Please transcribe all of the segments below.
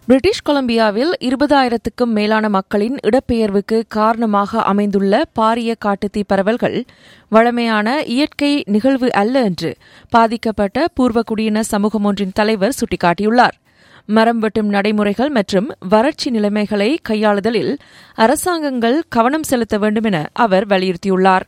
British கொலம்பியாவில் இருபதாயிரத்துக்கும் மேலான மக்களின் இடப்பெயர்வுக்கு காரணமாக அமைந்துள்ள பாரிய காட்டுத்தீ பரவல்கள் வழமையான இயற்கை நிகழ்வு அல்ல என்று பாதிக்கப்பட்ட பூர்வகுடியின சமூகம் ஒன்றின் தலைவர் சுட்டிக்காட்டியுள்ளார் மரம் வெட்டும் நடைமுறைகள் மற்றும் வறட்சி நிலைமைகளை கையாளுதலில் அரசாங்கங்கள் கவனம் செலுத்த வேண்டும் என அவர் வலியுறுத்தியுள்ளார்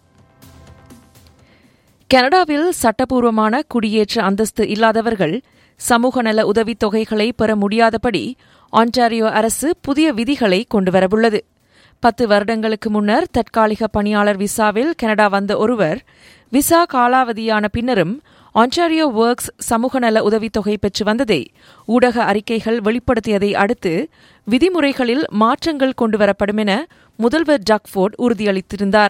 கனடாவில் சட்டப்பூர்வமான குடியேற்ற அந்தஸ்து இல்லாதவர்கள் சமூக நல உதவித் தொகைகளை பெற முடியாதபடி ஆன்டாரியோ அரசு புதிய விதிகளை கொண்டுவரவுள்ளது பத்து வருடங்களுக்கு முன்னர் தற்காலிக பணியாளர் விசாவில் கனடா வந்த ஒருவர் விசா காலாவதியான பின்னரும் ஆன்டாரியோ ஒர்க்ஸ் சமூக நல உதவித்தொகை பெற்று வந்ததை ஊடக அறிக்கைகள் வெளிப்படுத்தியதை அடுத்து விதிமுறைகளில் மாற்றங்கள் கொண்டுவரப்படும் என முதல்வர் டக்ஃபோர்ட் உறுதியளித்திருந்தார்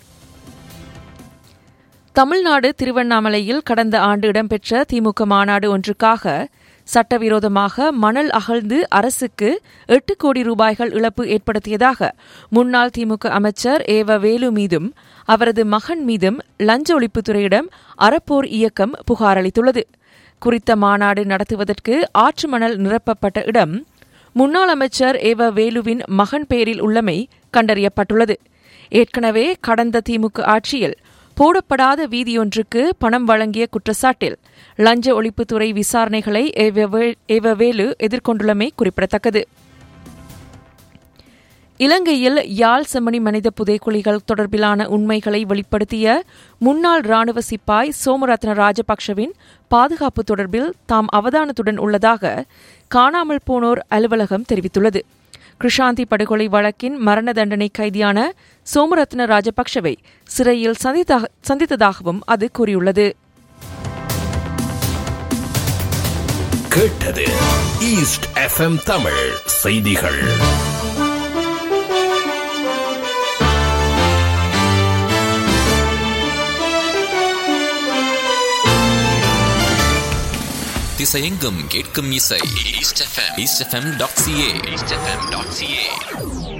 தமிழ்நாடு திருவண்ணாமலையில் கடந்த ஆண்டு இடம்பெற்ற திமுக மாநாடு ஒன்றுக்காக சட்டவிரோதமாக மணல் அகழ்ந்து அரசுக்கு எட்டு கோடி ரூபாய்கள் இழப்பு ஏற்படுத்தியதாக முன்னாள் திமுக அமைச்சர் ஏவ வேலு மீதும் அவரது மகன் மீதும் லஞ்ச ஒழிப்புத்துறையிடம் அறப்போர் இயக்கம் புகார் அளித்துள்ளது குறித்த மாநாடு நடத்துவதற்கு ஆற்று மணல் நிரப்பப்பட்ட இடம் முன்னாள் அமைச்சர் ஏவ வேலுவின் மகன் பெயரில் உள்ளமை கண்டறியப்பட்டுள்ளது ஏற்கனவே கடந்த திமுக ஆட்சியில் போடப்படாத வீதியொன்றுக்கு பணம் வழங்கிய குற்றச்சாட்டில் லஞ்ச ஒழிப்புத்துறை விசாரணைகளை ஏவவேலு எதிர்கொண்டுள்ளமை குறிப்பிடத்தக்கது இலங்கையில் யாழ் செம்மணி மனித புதைக்குழிகள் தொடர்பிலான உண்மைகளை வெளிப்படுத்திய முன்னாள் ராணுவ சிப்பாய் சோமரத்ன ராஜபக்ஷவின் பாதுகாப்பு தொடர்பில் தாம் அவதானத்துடன் உள்ளதாக காணாமல் போனோர் அலுவலகம் தெரிவித்துள்ளது கிருஷாந்தி படுகொலை வழக்கின் மரண தண்டனை கைதியான சோமரத்ன ராஜபக்ஷவை சிறையில் சந்தித்ததாகவும் அது கூறியுள்ளது கேட்டது ஈஸ்ட் எஃப்எம் தமிழ் செய்திகள் திசையெங்கும் கேட்கும் இசை east FM east FM dot CA east FM dot CA